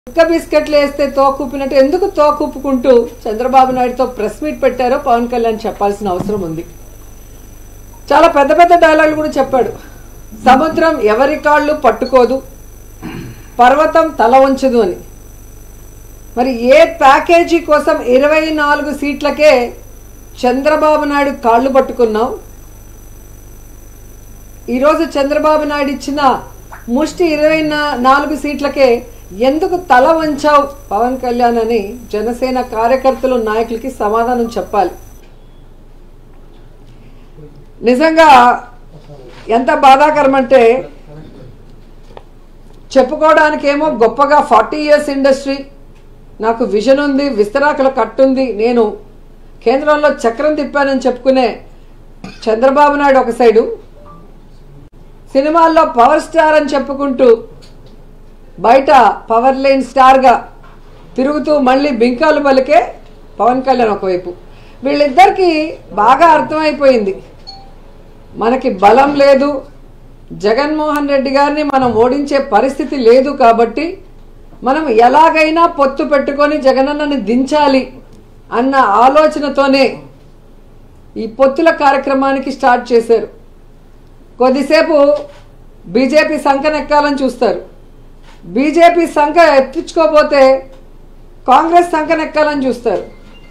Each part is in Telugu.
కుక్క బిస్కెట్లు వేస్తే తోకూపినట్టు ఎందుకు తోకూపుకుంటూ చంద్రబాబు నాయుడుతో ప్రెస్ మీట్ పెట్టారో పవన్ కళ్యాణ్ చెప్పాల్సిన అవసరం ఉంది చాలా పెద్ద పెద్ద డైలాగులు కూడా చెప్పాడు సముద్రం ఎవరి కాళ్ళు పట్టుకోదు పర్వతం తల వంచదు అని మరి ఏ ప్యాకేజీ కోసం ఇరవై నాలుగు సీట్లకే చంద్రబాబు నాయుడు కాళ్ళు పట్టుకున్నావు ఈరోజు చంద్రబాబు నాయుడు ఇచ్చిన ముష్టి ఇరవై నా- నాలుగు సీట్లకే ఎందుకు తల వంచావు పవన్ కళ్యాణ్ అని జనసేన కార్యకర్తలు నాయకులకి సమాధానం చెప్పాలి నిజంగా ఎంత బాధాకరం అంటే చెప్పుకోవడానికేమో గొప్పగా ఫార్టీ ఇయర్స్ ఇండస్ట్రీ నాకు విజన్ ఉంది విస్తరాకుల కట్టుంది నేను కేంద్రంలో చక్రం తిప్పానని చెప్పుకునే చంద్రబాబు నాయుడు ఒక సైడు సినిమాల్లో పవర్ స్టార్ అని చెప్పుకుంటూ బయట పవర్ లైన్ స్టార్గా తిరుగుతూ మళ్ళీ బింకాలు పలికే పవన్ కళ్యాణ్ ఒకవైపు వీళ్ళిద్దరికి బాగా అర్థమైపోయింది మనకి బలం లేదు జగన్మోహన్ రెడ్డి గారిని మనం ఓడించే పరిస్థితి లేదు కాబట్టి మనం ఎలాగైనా పొత్తు పెట్టుకొని జగనన్నని దించాలి అన్న ఆలోచనతోనే ఈ పొత్తుల కార్యక్రమానికి స్టార్ట్ చేశారు కొద్దిసేపు బీజేపీ సంఖనెక్కాలని చూస్తారు బీజేపీ సంఖ ఎత్తించుకోపోతే కాంగ్రెస్ సంఖనెక్కాలని చూస్తారు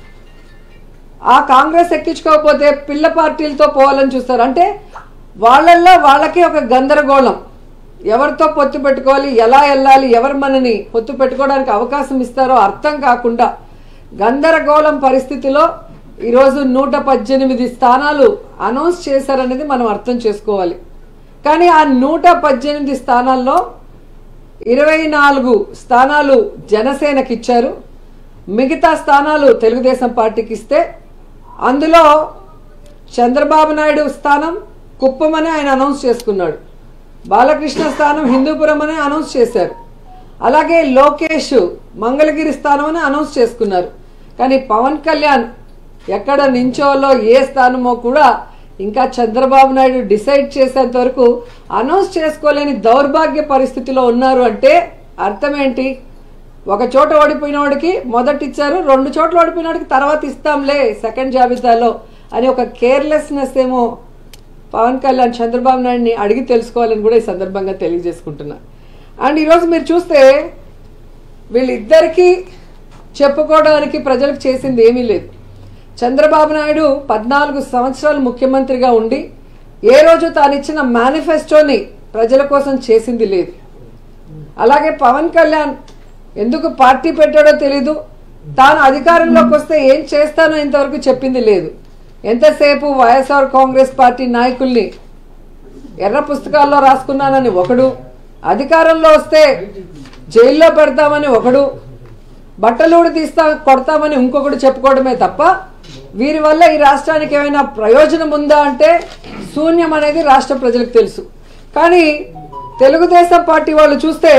ఆ కాంగ్రెస్ ఎక్కించుకోకపోతే పిల్ల పార్టీలతో పోవాలని చూస్తారు అంటే వాళ్ళల్లో వాళ్ళకి ఒక గందరగోళం ఎవరితో పొత్తు పెట్టుకోవాలి ఎలా వెళ్ళాలి ఎవరు మనని పొత్తు పెట్టుకోవడానికి అవకాశం ఇస్తారో అర్థం కాకుండా గందరగోళం పరిస్థితిలో ఈరోజు నూట పద్దెనిమిది స్థానాలు అనౌన్స్ చేశారనేది మనం అర్థం చేసుకోవాలి కానీ ఆ నూట పద్దెనిమిది స్థానాల్లో ఇరవై నాలుగు స్థానాలు జనసేనకి ఇచ్చారు మిగతా స్థానాలు తెలుగుదేశం పార్టీకి ఇస్తే అందులో చంద్రబాబు నాయుడు స్థానం కుప్పమని ఆయన అనౌన్స్ చేసుకున్నాడు బాలకృష్ణ స్థానం హిందూపురం అని అనౌన్స్ చేశారు అలాగే లోకేష్ మంగళగిరి స్థానం అని అనౌన్స్ చేసుకున్నారు కానీ పవన్ కళ్యాణ్ ఎక్కడ నించోలో ఏ స్థానమో కూడా ఇంకా చంద్రబాబు నాయుడు డిసైడ్ చేసేంత వరకు అనౌన్స్ చేసుకోలేని దౌర్భాగ్య పరిస్థితిలో ఉన్నారు అంటే అర్థం ఏంటి ఒక చోట ఓడిపోయిన వాడికి మొదట ఇచ్చారు రెండు చోట్ల ఓడిపోయిన వాడికి తర్వాత ఇస్తాంలే సెకండ్ జాబితాలో అని ఒక కేర్లెస్నెస్ ఏమో పవన్ కళ్యాణ్ చంద్రబాబు నాయుడిని అడిగి తెలుసుకోవాలని కూడా ఈ సందర్భంగా తెలియజేసుకుంటున్నా అండ్ ఈరోజు మీరు చూస్తే వీళ్ళిద్దరికీ చెప్పుకోవడానికి ప్రజలకు చేసింది ఏమీ లేదు చంద్రబాబు నాయుడు పద్నాలుగు సంవత్సరాలు ముఖ్యమంత్రిగా ఉండి ఏ రోజు తాను ఇచ్చిన మేనిఫెస్టోని ప్రజల కోసం చేసింది లేదు అలాగే పవన్ కళ్యాణ్ ఎందుకు పార్టీ పెట్టాడో తెలీదు తాను అధికారంలోకి వస్తే ఏం చేస్తానో ఇంతవరకు చెప్పింది లేదు ఎంతసేపు వైఎస్ఆర్ కాంగ్రెస్ పార్టీ నాయకుల్ని ఎర్ర పుస్తకాల్లో రాసుకున్నానని ఒకడు అధికారంలో వస్తే జైల్లో పెడతామని ఒకడు బట్టలూడు తీస్తా కొడతామని ఇంకొకడు చెప్పుకోవడమే తప్ప వీరి వల్ల ఈ రాష్ట్రానికి ఏమైనా ప్రయోజనం ఉందా అంటే శూన్యం అనేది రాష్ట్ర ప్రజలకు తెలుసు కానీ తెలుగుదేశం పార్టీ వాళ్ళు చూస్తే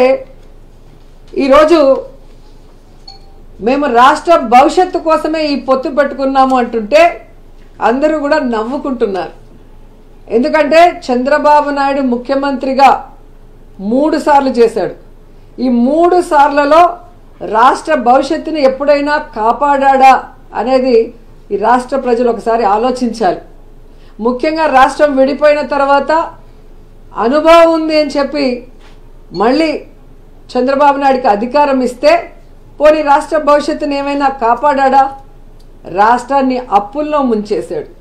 ఈరోజు మేము రాష్ట్ర భవిష్యత్తు కోసమే ఈ పొత్తు పెట్టుకున్నాము అంటుంటే అందరూ కూడా నవ్వుకుంటున్నారు ఎందుకంటే చంద్రబాబు నాయుడు ముఖ్యమంత్రిగా మూడు సార్లు చేశాడు ఈ మూడు సార్లలో రాష్ట్ర భవిష్యత్తుని ఎప్పుడైనా కాపాడా అనేది ఈ రాష్ట్ర ప్రజలు ఒకసారి ఆలోచించాలి ముఖ్యంగా రాష్ట్రం విడిపోయిన తర్వాత అనుభవం ఉంది అని చెప్పి మళ్ళీ చంద్రబాబు నాయుడికి అధికారం ఇస్తే పోనీ రాష్ట్ర భవిష్యత్తుని ఏమైనా కాపాడా రాష్ట్రాన్ని అప్పుల్లో ముంచేశాడు